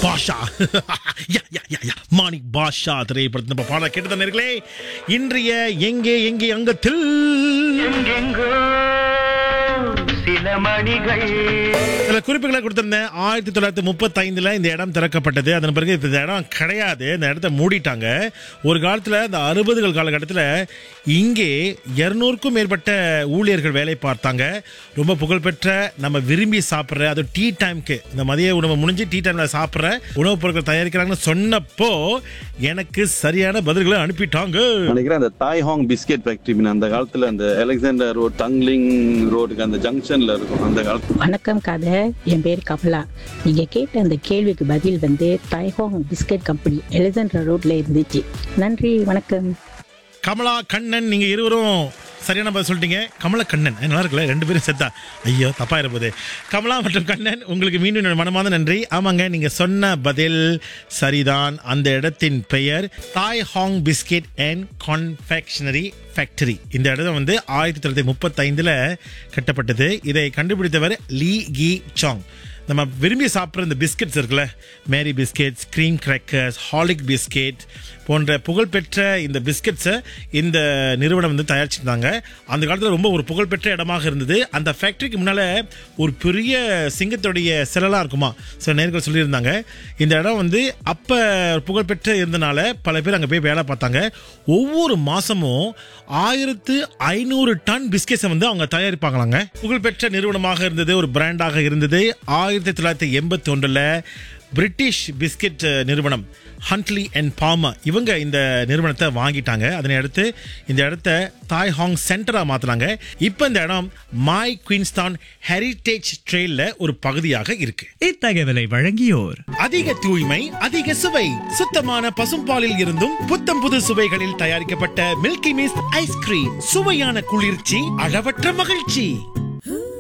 பாஷா யா, யா, யா, யா. மாணிக் பாஷா திரைப்படத்தில் நம்ம பாட கேட்டு நேர்களே இன்றைய எங்கே எங்கே அங்கத்தில் எங்கெங்கோ சில மணிகள் சில குறிப்புகளை கொடுத்திருந்தேன் ஆயிரத்தி தொள்ளாயிரத்தி முப்பத்தைந்துல இந்த இடம் திறக்கப்பட்டது அதன் பிறகு இந்த இடம் கிடையாது இந்த இடத்த மூடிட்டாங்க ஒரு காலத்துல இந்த அறுபதுகள் காலகட்டத்தில் இங்கே இருநூறுக்கும் மேற்பட்ட ஊழியர்கள் வேலை பார்த்தாங்க ரொம்ப புகழ்பெற்ற நம்ம விரும்பி சாப்பிட்ற அது டீ டைம்க்கு இந்த மதிய உணவு முடிஞ்சு டீ டைம்ல சாப்பிட்ற உணவுப் பொருட்கள் தயாரிக்கிறாங்கன்னு சொன்னப்போ எனக்கு சரியான பதில்களை அனுப்பிட்டாங்க நினைக்கிறேன் அந்த தாய் ஹாங் பிஸ்கெட் ஃபேக்டரி அந்த காலத்துல அந்த அலெக்சாண்டர் ரோட் தங்லிங் ரோடுக்கு அந்த ஜங்ஷன்ல இருக்கும் அந்த காலத்துல வணக்கம் கதை என் பேர் கமலா நீங்க கேட்ட அந்த கேள்விக்கு பதில் வந்து தைஹோங் பிஸ்கட் கம்பெனி எலிசன்ட்ரா ரோட்ல இருந்துச்சு நன்றி வணக்கம் கமலா கண்ணன் நீங்க இருவரும் சரியான பதில் சொல்லிட்டீங்க கமலா கண்ணன் அஹ், நல்லா இருக்குல்ல ரெண்டு பேரும் செத்தா ஐயோ தப்பா இருப்பது கமலா மற்றும் கண்ணன் உங்களுக்கு மீண்டும் என்னோட மனமார்ந்த நன்றி ஆமாங்க நீங்க சொன்ன பதில் சரிதான் அந்த இடத்தின் பெயர் Thai Hong biscuit and confectionery factory இந்த இடம் வந்து ஆயிரத்தி தொள்ளாயிரத்தி முப்பத்தைந்துல கட்டப்பட்டது இதை கண்டுபிடித்தவர் லீ கி சாங் நம்ம விரும்பி சாப்பிட்ற இந்த பிஸ்கெட்ஸ் இருக்குல்ல Marie biscuits cream crackers Horlicks biscuit போன்ற புகழ்பெற்ற இந்த பிஸ்கெட்ஸை இந்த நிறுவனம் வந்து தயாரிச்சிருந்தாங்க அந்த காலத்தில் ரொம்ப ஒரு புகழ்பெற்ற இடமாக இருந்தது அந்த ஃபேக்ட்ரிக்கு முன்னால் ஒரு பெரிய சிங்கத்துடைய சிலலாம் இருக்குமா சில நேர்கள் சொல்லியிருந்தாங்க இந்த இடம் வந்து அப்போ புகழ்பெற்ற இருந்தனால பல பேர் அங்கே போய் வேலை பார்த்தாங்க ஒவ்வொரு மாதமும் ஆயிரத்து ஐநூறு டன் பிஸ்கெட்ஸை வந்து அவங்க தயாரிப்பாங்களாங்க புகழ்பெற்ற நிறுவனமாக இருந்தது ஒரு பிராண்டாக இருந்தது ஆயிரத்தி தொள்ளாயிரத்தி எண்பத்தி ஒன்றில் பிரிட்டிஷ் பிஸ்கெட் நிறுவனம் ஹண்ட்லி அண்ட் பாமா இவங்க இந்த நிறுவனத்தை வாங்கிட்டாங்க அதனை அடுத்து இந்த இடத்த தாய் ஹாங் சென்டரா மாத்தினாங்க இப்போ இந்த இடம் மை குயின்ஸ்தான் ஹெரிட்டேஜ் ட்ரெயில்ல ஒரு பகுதியாக இருக்கு இத்தகவலை வழங்கியோர் அதிக தூய்மை அதிக சுவை சுத்தமான பசும்பாலில் இருந்தும் புத்தம் புது சுவைகளில் தயாரிக்கப்பட்ட மில்கி மிஸ்ட் ஐஸ்கிரீம் சுவையான குளிர்ச்சி அளவற்ற மகிழ்ச்சி